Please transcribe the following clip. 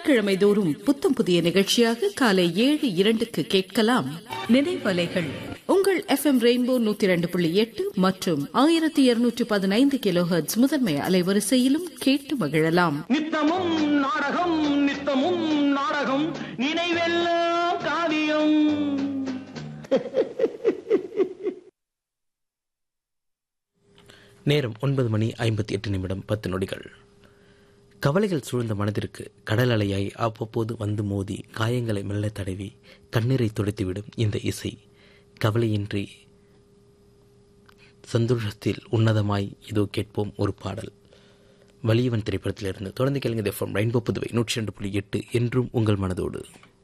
சனிக்கிழமை தோறும் புத்தம் புதிய நிகழ்ச்சியாக காலை ஏழு இரண்டுக்கு கேட்கலாம் நினைவலைகள் உங்கள் எஃப்எம் ரெயின்போ நூத்தி இரண்டு புள்ளி எட்டு மற்றும் ஆயிரத்தி இருநூற்றி பதினைந்து கிலோஹெர்ட்ஸ் முதன்மை அலைவரிசையிலும் கேட்டு மகிழலாம் நித்தமும் நாடகம் நித்தமும் நாடகம் நினைவெல்லாம் காவியம் நேரம் ஒன்பது மணி ஐம்பத்தி எட்டு நிமிடம் பத்து நொடிகள் கவலைகள் சூழ்ந்த மனதிற்கு கடல் அலையாய் அவ்வப்போது வந்து மோதி காயங்களை மெல்ல தடவி கண்ணீரை துடைத்துவிடும் இந்த இசை கவலையின்றி சந்தோஷத்தில் உன்னதமாய் இதோ கேட்போம் ஒரு பாடல் வலியவன் திரைப்படத்திலிருந்து தொடர்ந்து கேளுங்க எஃப்எம் ரெயின்போ புதுவை நூற்றி ரெண்டு புள்ளி எட்டு என்றும் உங்கள் மனதோடு